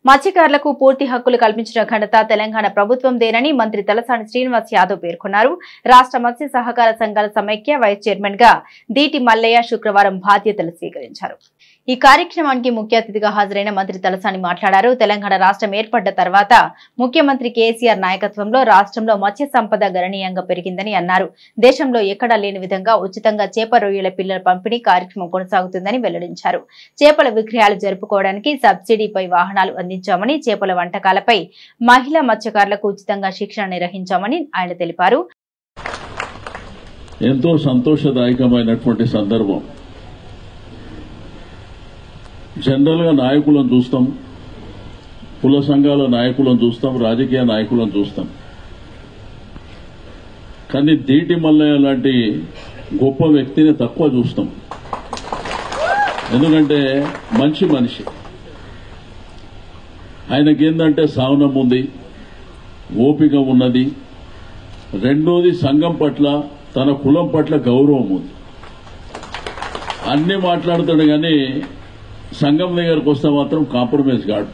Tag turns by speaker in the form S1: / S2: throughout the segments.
S1: మత్స్యకారులకు పూర్తి హక్కులు కల్పించిన ఘనత తెలంగాణ ప్రభుత్వందేనని మంత్రి తలసాని శ్రీనివాస్ యాదవ్ పేర్కొన్నారు రాష్ట్ర మత్స్య సహకార సంఘాల సమైక్య వైస్ చైర్మన్ గా దీటి మల్లయ్య శుక్రవారం బాధ్యతలు స్వీకరించారు ఈ కార్యక్రమానికి ముఖ్య అతిథిగా హాజరైన మంత్రి తలసాని మాట్లాడారు తెలంగాణ రాష్ట్రం ఏర్పడ్డ తర్వాత ముఖ్యమంత్రి కేసీఆర్ నాయకత్వంలో రాష్ట్రంలో మత్స్య సంపద గణనీయంగా పెరిగిందని అన్నారు దేశంలో ఎక్కడా లేని విధంగా ఉచితంగా చేప రొయ్యల పిల్లల పంపిణీ కార్యక్రమం కొనసాగుతుందని వెల్లడించారు చేపల విక్రయాలు జరుపుకోవడానికి సబ్సిడీపై వాహనాలు అందించామని చేపల వంటకాలపై మహిళా మత్స్యకారులకు ఉచితంగా శిక్షణ నిర్వహించామని ఆయన తెలిపారు
S2: ఎంతో సంతోషదాయకమైనటువంటి సందర్భం జనరల్గా నాయకులను చూస్తాం కుల సంఘాల నాయకులను చూస్తాం రాజకీయ నాయకులను చూస్తాం కానీ దీటి మల్లయ్య లాంటి గొప్ప వ్యక్తిని తక్కువ చూస్తాం ఎందుకంటే మంచి మనిషి ఆయనకేందంటే సహనం ఉంది ఓపిక ఉన్నది రెండోది సంఘం పట్ల తన కులం పట్ల గౌరవం ఉంది అన్ని మాట్లాడుతాడు కానీ సంఘం దగ్గరకు వస్తే మాత్రం కాంప్రమైజ్ కాడు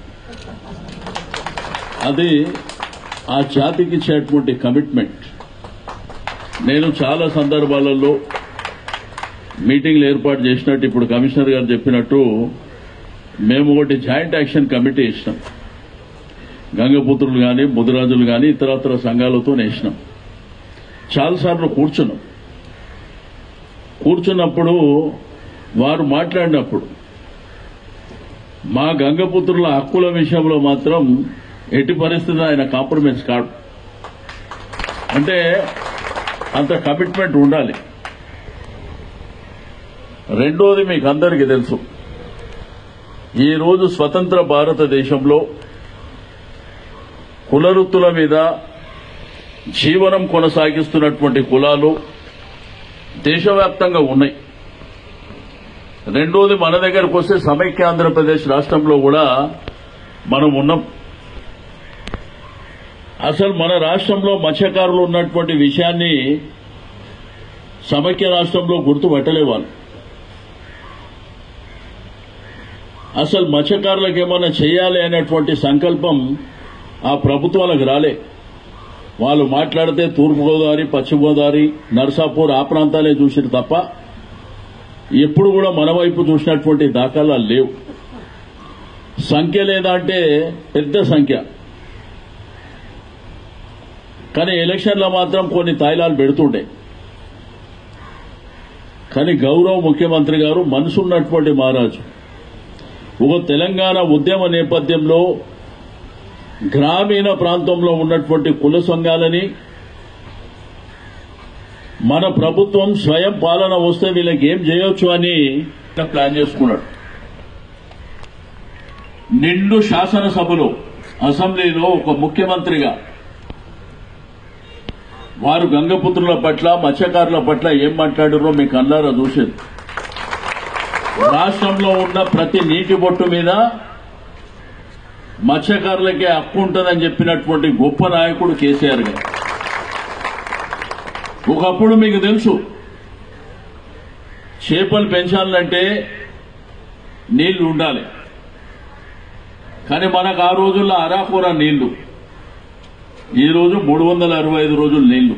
S2: అది ఆ జాతికి ఇచ్చేటువంటి కమిట్మెంట్ నేను చాలా సందర్భాలలో మీటింగ్లు ఏర్పాటు చేసినట్టు ఇప్పుడు కమిషనర్ గారు చెప్పినట్టు మేము ఒకటి జాయింట్ యాక్షన్ కమిటీ ఇచ్చినాం గంగపుత్రులు కానీ ముదిరాజులు కానీ ఇతరత్ర సంఘాలతో వేసినాం చాలాసార్లు కూర్చున్నాం కూర్చున్నప్పుడు వారు మాట్లాడినప్పుడు మా గంగపుత్రుల హక్కుల విషయంలో మాత్రం ఎట్టి పరిస్థితి ఆయన కాంప్రమైజ్ కాడు అంటే అంత కమిట్మెంట్ ఉండాలి రెండోది మీకు అందరికీ తెలుసు ఈ రోజు స్వతంత్ర భారతదేశంలో కులవృత్తుల మీద జీవనం కొనసాగిస్తున్నటువంటి కులాలు దేశవ్యాప్తంగా ఉన్నాయి రెండోది మన దగ్గరకు వస్తే సమైక్య ఆంధ్రప్రదేశ్ రాష్ట్రంలో కూడా మనం ఉన్నాం అసలు మన రాష్ట్రంలో మత్స్యకారులు ఉన్నటువంటి విషయాన్ని సమైక్య రాష్ట్రంలో గుర్తుపట్టలే వాళ్ళు అసలు మత్స్యకారులకు ఏమైనా చేయాలి అనేటువంటి సంకల్పం ఆ ప్రభుత్వాలకు రాలే వాళ్ళు మాట్లాడితే తూర్పుగోదావరి పశ్చిమ గోదావరి నర్సాపూర్ ఆ ప్రాంతాలే చూసిరు తప్ప ఎప్పుడు కూడా మన వైపు చూసినటువంటి దాఖలాలు లేవు సంఖ్య లేదా అంటే పెద్ద సంఖ్య కానీ ఎలక్షన్లో మాత్రం కొన్ని తాయిలాలు పెడుతుండే కానీ గౌరవ ముఖ్యమంత్రి గారు మనసున్నటువంటి మహారాజు ఒక తెలంగాణ ఉద్యమ నేపథ్యంలో గ్రామీణ ప్రాంతంలో ఉన్నటువంటి కుల సంఘాలని మన ప్రభుత్వం స్వయం పాలన వస్తే వీళ్ళకి ఏం చేయొచ్చు అని ప్లాన్ చేసుకున్నాడు నిండు శాసనసభలో అసెంబ్లీలో ఒక ముఖ్యమంత్రిగా వారు గంగపుత్రుల పట్ల మత్స్యకారుల పట్ల ఏం మాట్లాడారో మీకు అన్నారా చూసేది రాష్ట్రంలో ఉన్న ప్రతి నీటి బొట్టు మీద మత్స్యకారులకే హక్కు ఉంటుందని చెప్పినటువంటి గొప్ప నాయకుడు కేసీఆర్ గారు ఒకప్పుడు మీకు తెలుసు చేపలు పెంచాలంటే నీళ్లు ఉండాలి కానీ మనకు ఆ రోజుల్లో అరాకూర నీళ్లు ఈ రోజు మూడు వందల అరవై ఐదు రోజులు నీళ్లు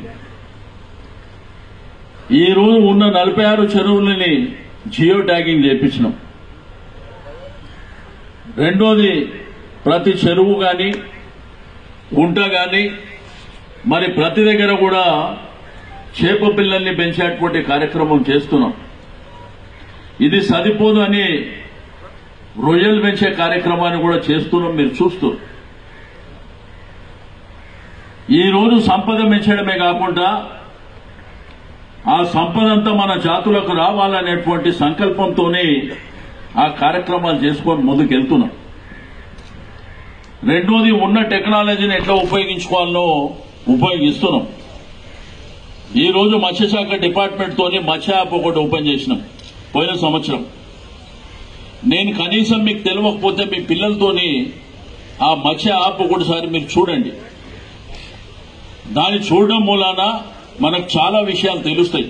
S2: ఈ రోజు ఉన్న నలభై ఆరు చెరువులని జియో ట్యాగింగ్ చేపించినాం రెండోది ప్రతి చెరువు గాని గుంట గాని మరి ప్రతి దగ్గర కూడా చేప పిల్లల్ని పెంచేటువంటి కార్యక్రమం చేస్తున్నాం ఇది సరిపోదు అని రొయ్యలు పెంచే కార్యక్రమాన్ని కూడా చేస్తున్నాం మీరు చూస్తూ ఈ రోజు సంపద పెంచడమే కాకుండా ఆ సంపద అంతా మన జాతులకు రావాలనేటువంటి సంకల్పంతోనే ఆ కార్యక్రమాలు చేసుకొని ముందుకెళ్తున్నాం రెండోది ఉన్న టెక్నాలజీని ఎట్లా ఉపయోగించుకోవాలనో ఉపయోగిస్తున్నాం ఈ రోజు మత్స్యశాఖ డిపార్ట్మెంట్ తోని మత్స్య యాప్ ఒకటి ఓపెన్ చేసినాం పోయిన సంవత్సరం నేను కనీసం మీకు తెలియకపోతే మీ పిల్లలతోని ఆ మత్స్య యాప్ ఒకటిసారి మీరు చూడండి దాన్ని చూడడం మూలాన మనకు చాలా విషయాలు తెలుస్తాయి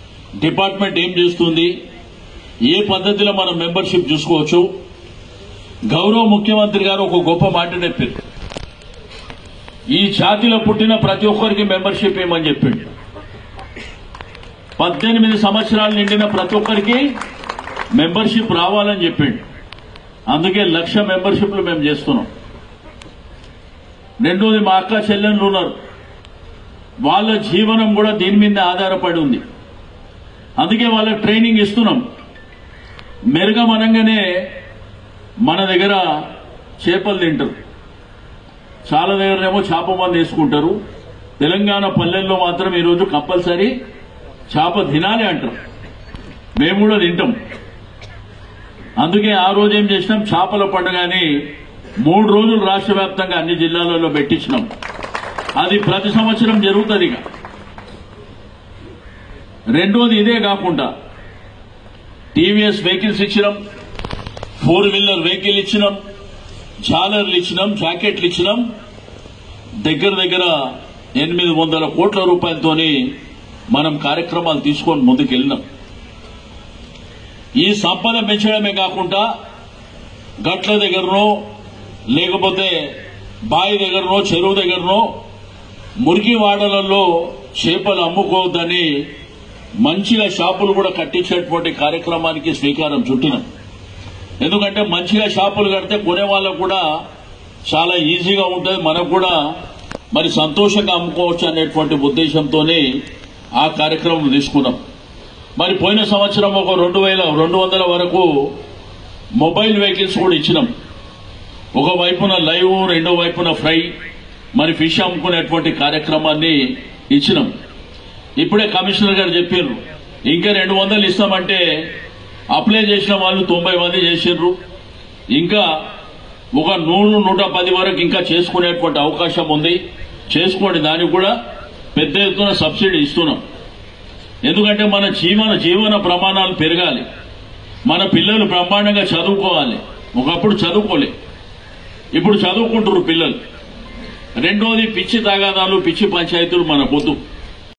S2: డిపార్ట్మెంట్ ఏం చేస్తుంది ఏ పద్ధతిలో మనం మెంబర్షిప్ చూసుకోవచ్చు గౌరవ ముఖ్యమంత్రి గారు ఒక గొప్ప మాట చెప్పారు ఈ జాతిలో పుట్టిన ప్రతి ఒక్కరికి మెంబర్షిప్ ఇవ్వమని చెప్పిండు పద్దెనిమిది సంవత్సరాలు నిండిన ప్రతి ఒక్కరికి మెంబర్షిప్ రావాలని చెప్పిండు అందుకే లక్ష మెంబర్షిప్లు మేము చేస్తున్నాం రెండోది మా అక్క చెల్లెళ్ళు ఉన్నారు వాళ్ళ జీవనం కూడా దీని మీద ఆధారపడి ఉంది అందుకే వాళ్ళకి ట్రైనింగ్ ఇస్తున్నాం మెరుగమనంగానే మన దగ్గర చేపలు తింటారు చాలా దగ్గరనేమో చేప మంది వేసుకుంటారు తెలంగాణ పల్లెల్లో మాత్రం ఈరోజు కంపల్సరీ చేప తినాలి అంటారు మేము కూడా తింటాం అందుకే ఆ రోజు ఏం చేసినాం చేపల పండుగ అని మూడు రోజులు రాష్ట్ర వ్యాప్తంగా అన్ని జిల్లాలలో పెట్టించినాం అది ప్రతి సంవత్సరం జరుగుతుంది ఇక రెండోది ఇదే కాకుండా టీవీఎస్ వెహికల్స్ ఇచ్చినాం ఫోర్ వీలర్ వెహికల్ ఇచ్చినాం జాలర్లు ఇచ్చినాం జాకెట్లు ఇచ్చినాం దగ్గర దగ్గర ఎనిమిది వందల కోట్ల రూపాయలతోని మనం కార్యక్రమాలు తీసుకొని ముందుకు వెళ్ళినాం ఈ సంపద పెంచడమే కాకుండా గట్ల దగ్గరనో లేకపోతే బావి దగ్గరనో చెరువు దగ్గరనో మురికి వాడలలో చేపలు అమ్ముకోవద్దని మంచిగా షాపులు కూడా కట్టించేటువంటి కార్యక్రమానికి శ్రీకారం చుట్టినాం ఎందుకంటే మంచిగా షాపులు కడితే కొనే వాళ్ళకు కూడా చాలా ఈజీగా ఉంటుంది మనకు కూడా మరి సంతోషంగా అమ్ముకోవచ్చు అనేటువంటి ఉద్దేశంతోనే ఆ కార్యక్రమం తీసుకున్నాం మరి పోయిన సంవత్సరం ఒక రెండు వేల రెండు వందల వరకు మొబైల్ వెహికల్స్ కూడా ఇచ్చినాం ఒక వైపున లైవ్ రెండో వైపున ఫ్రై మరి ఫిష్ అమ్ముకునేటువంటి కార్యక్రమాన్ని ఇచ్చినాం ఇప్పుడే కమిషనర్ గారు చెప్పారు ఇంకా రెండు వందలు ఇస్తామంటే అప్లై చేసిన వాళ్ళు తొంభై మంది చేసిండ్రు ఇంకా ఒక నూరు నూట పది వరకు ఇంకా చేసుకునేటువంటి అవకాశం ఉంది చేసుకోండి దానికి కూడా పెద్ద ఎత్తున సబ్సిడీ ఇస్తున్నాం ఎందుకంటే మన జీవన జీవన ప్రమాణాలు పెరగాలి మన పిల్లలు బ్రహ్మాండంగా చదువుకోవాలి ఒకప్పుడు చదువుకోలే ఇప్పుడు చదువుకుంటున్నారు పిల్లలు రెండోది పిచ్చి తగాదాలు పిచ్చి పంచాయతీలు మన పొద్దు